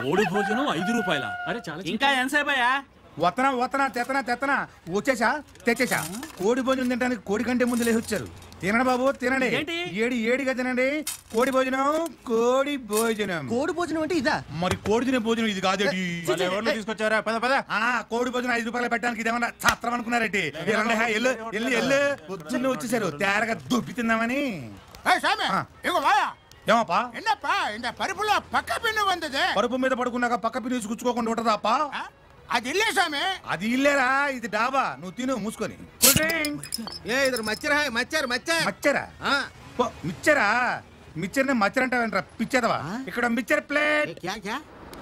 కోడి భోజనం ఐదు రూపాయల అరే చాలా ఇంకా ఎంతసేపు అయ్యా వతన వతన తెతన తెతన వచ్చేసా తెచ్చేసా కోడి భోజనం తినడానికి కోడి కంటే ముందు లేచి వచ్చారు తినండి బాబు తినండి ఏంటి? ఏడి ఏడిగా తినండి కోడి భోజనం కోడి భోజనం కోడి భోజనం అంటే ఇదా మరి కోడి తినే భోజనం ఇది కాదేటి ఎవరిని తీసుకొచ్చారా పద పద ఆ కోడి భోజనం ఐదు రూపాయలు పెట్టడానికి ఇదేమన్నా ఛాత్రం అనుకున్నారేంటి ఎల్లండి, హే, ఎల్లు ఎల్లు ఎల్లు పొద్దున్నే వచ్చేసారు తేరగా దుబ్బి తిందామని ஏய் சாமி ஆ. இங்க வாயா ఏమప్పా என்னப்பா இந்த பருப்புல பக்க பின்னு வந்தது పరుపు మీద పడుకున్నాక పక్క పిలిచి గుచ్చుకోకుండా ఉంటుందా అప్పా ஆ? அது இல்ல சாமி అది ఇల్లేరా ఇది డాబా నువ్వు తిను మూసుకొని కూల్ డ్రింక్. ఏ ఇద్దరు మచ్చర్ హాయ్ మచ్చర్ మచ్చర్ మచ్చరా ఆ, ఓ, మిచ్చరా మిచ్చర్ని మచ్చర్ అంటావేంట్రా పిచ్చేదవా ఇక్కడ మిచ్చర్ ఏ, ప్లేట్ క్యా క్యా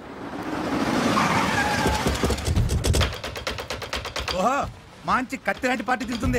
ఓహో మంచి కత్తి లాంటి పార్టీ తింటుంది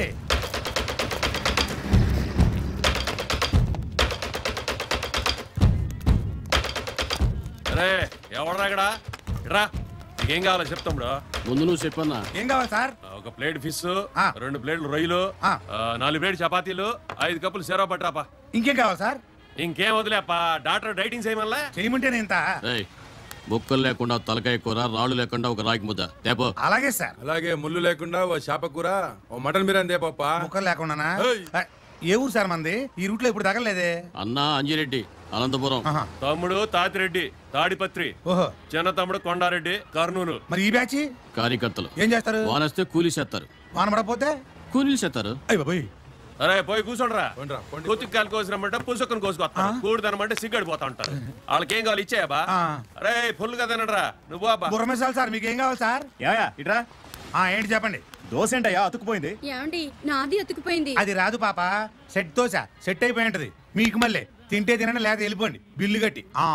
అరే ఎవడరా ఇక్కడ ఇట్రా నీకేం కావాలో చెప్తాముడు ముందు నువ్వు చెప్పన్నా ఏం కావాలి సార్ ఒక ప్లేట్ ఫిష్ ఆ. రెండు ప్లేట్లు రొయ్యలు ఆ. ఆ, నాలుగు ప్లేట్ చపాతీలు ఐదు కప్పులు సెరవ పట్రాపా ఇంకేం కావాలి సార్ ఇంకేం వదిలేపా డాక్టర్ డైటింగ్ చేయమల్లా చేయమంటేనే ఇంత ఏయ్ బొక్కలు లేకుండా తలకాయ కూర రాళ్ళు లేకుండా ఒక రాగి ముద్ద తేపో అలాగే సార్ అలాగే ముళ్ళు లేకుండా ఓ చేప కూర ఓ మటన్ బిర్యానీ దే పాప ముక్కలు లేకుండానా ఏయ్. ఆ, ఏ ఊరు సార్ మంది ఈ రూట్ లో ఇప్పుడు తగలలేదే అన్నా అంజిరెడ్డి అనంతపురం ఆహా. తమ్ముడు తాతిరెడ్డి తాడిపత్రి ఓహో చిన్న తమ్ముడు కొండారెడ్డి కర్నూలు మరి ఈ బ్యాచ్ కార్యకర్తలు ఏం చేస్తారు వానొస్తే కూలీ చేస్తారు వాన పడకపోతే కూలీలు చేస్తారు అయ్యి బాబోయ్ అరే పోయి కూర్చోండిరా పోండ్రా, పోండి. కొత్తికాయలు కోసినమంటే పులుసుకొని కోసుకొస్తారు కూడదనమంటే సిగ్గడిపోతా ఉంటారు వాళ్ళకి ఏం కావాలి ఇచ్చాయబా ఆ. అరే ఫుల్ గా తినడరా నువ్వు బాబా బుర్రమేసాలు సార్ మీకు ఏం కావాలి సార్ యాయా ఇట్రా ఆ ఏంటి చెప్పండి దోశ ఏంటయ్యా అతుకుపోయింది ఏమండి నాది అతుకుపోయింది అది రాదు పాప సెట్ దోశ సెట్ అయిపోయి ఉంటది మీకు మళ్ళీ తింటే తినండి లేదా వెళ్ళిపోండి బిల్లు కట్టి ఆ.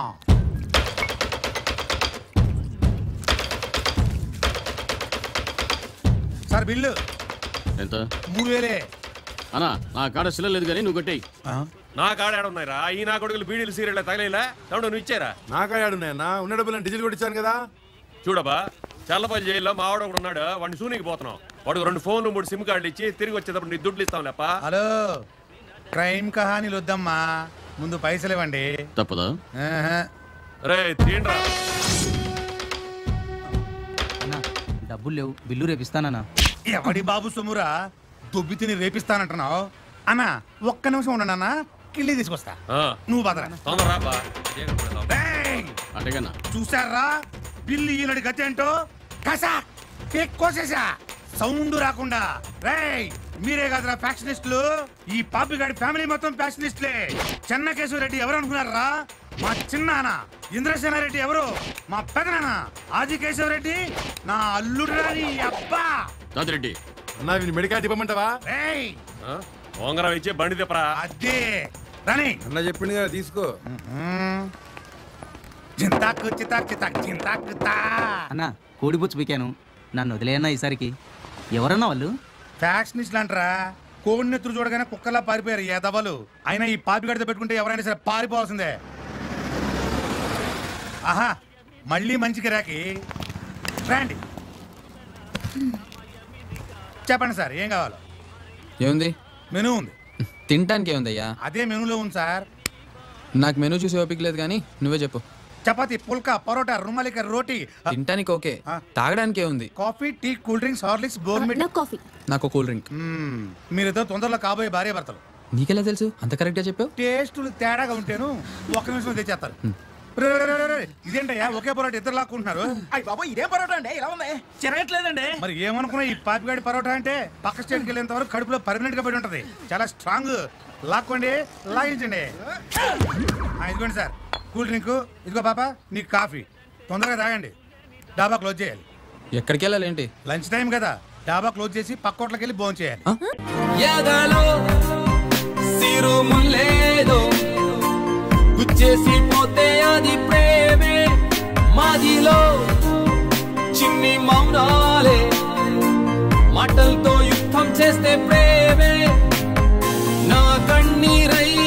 సార్ బిల్లు ఎంత మూడు వేలే అన్నా నా కాడ శిల లేదు కానీ నువ్వు కట్టేయి ఆ? నా కాడ ఉన్నాయిరా ఈ నా కొడుకులు బీడీలు సీరియల్ తగలేలా తమ్ముడు నువ్వు ఇచ్చారా నాకాయాడున్నాయన్నా ఉన్న డబ్బులు డీజిల్ కొట్టించాను కదా చూడబా చల్లపల్లి జైల్లో మా వాడు ఒకడు ఉన్నాడు వాడిని సూనికి పోతున్నాం వాడు రెండు ఫోన్లు మూడు సిమ్ కార్డులు ఇచ్చి తిరిగి వచ్చేటప్పుడు నీ దుడ్లు ఇస్తాం లేప హలో క్రైమ్ కహానీలు వద్దమ్మా ముందు పైసలు ఇవ్వండి తప్పదా ఆహా. రే తీండ్రా అన్నా డబ్బులు లేవు బిల్లు రేపిస్తానన్నా ఎవడి బాబు సొమ్మురా దొబ్బి తిని రేపిస్తానంటున్నావు అన్నా ఒక్క నిమిషం ఉండండి అన్న కిళ్ళి తీసుకొస్తా ఆ, నువ్వు బదరా తొందర రాబా ఏయ్! అటగన్నా చూసారా బిల్లు ఈనాడు గతి ఏంటో కసా కేక్ కోసేసా సౌండ్ రాకుండా రేయ్ మీరే కదరా ఫ్యాక్షనిస్టులు ఈ పాపిగాడి ఫ్యామిలీ మొత్తం ఫ్యాక్షనిస్టులే చెన్నకేశ్వర రెడ్డి ఎవరు అనుకున్నారా మా చిన్నాన్న ఇంద్రసేన రెడ్డి ఎవరు మా పెదనాన్న ఆది కేశవ రెడ్డి నా అల్లుడు రాని అబ్బా తాతిరెడ్డి అన్నా వీని మెడికాయ తిప్పమంటావా రేయ్ ఉంగరం ఇచ్చి బండి తిప్పరా అదే రాని అన్న చెప్పింది కదా తీసుకో చింతాకు చితాక్ చితాక్ చింతాకు తా అన్నా కోడి బుచ్చు పీకాను నన్ను వదిలేయన్నా ఈసారికి ఎవరన్నా వాళ్ళు ఫ్యాక్షనిస్టులు అంటారా కోడినెత్తులు చూడగానే కుక్కలా పారిపోయారు ఎదవలు అయినా ఈ పాపి గడితో పెట్టుకుంటే ఎవరైనా సరే పారిపోవాల్సిందే ఆహా మళ్ళీ మంచి గిరాకి రండి చెప్పండి సార్ ఏం కావాలో ఏముంది మెనూ ఉంది తినటానికి ఏముందయ్యా అదే మెనూలో ఉంది సార్ నాకు మెనూ చూసి ఓపిక లేదు కానీ నువ్వే చెప్పు చపాతి పుల్కా పరోటా రుమాలిక రోటీ తినటానికి ఓకే ఆ. తాగడానికి ఏముంది coffee tea cool drinks Horlicks బోర్మిట్ నాకు కాఫీ నాకు కూల్ డ్రింక్ మీరేదో తొందరలో కాబోయే భార్య భర్తలు నీకెలా తెలుసు అంత కరెక్ట్గా చెప్పావు టేస్టులు తేడాగా ఉంటేను ఒక్క నిమిషం తెచ్చేస్తారు రే, రే, రే, రే, రే, ఇదేంటయ్యా ఒకే పొరాట ఇద్దరు లాక్కుంటున్నారు అయ్యి బాబు ఇదే పరోటా అండి ఇలా ఉంది చెరగట్లేదండి మరి ఏమనుకున్నా ఈ పాపిగాడి పరోటా అంటే పక్క స్టేట్కి వెళ్ళేంత వరకు కడుపులో పర్మనెంట్ గా పడి ఉంటది చాలా స్ట్రాంగ్ లాక్కోండి లాగించండి ఆ, ఇదిగోండి సార్ కూల్ డ్రింక్ ఇదిగో పాప నీకు కాఫీ తొందరగా తాగండి డాబా క్లోజ్ చేయాలి ఎక్కడికి వెళ్ళాలి ఏంటి లంచ్ టైం కదా డాబా క్లోజ్ చేసి పక్కోట్లకి వెళ్ళి భోజనం చేయాలి ఎదలో సిరుములేదో గుచ్చేసి పోతే అది ప్రేమే మాదిలో చిన్ని మౌనాలే మాటలతో యుద్ధం చేస్తే ప్రేమే నా కన్నీరై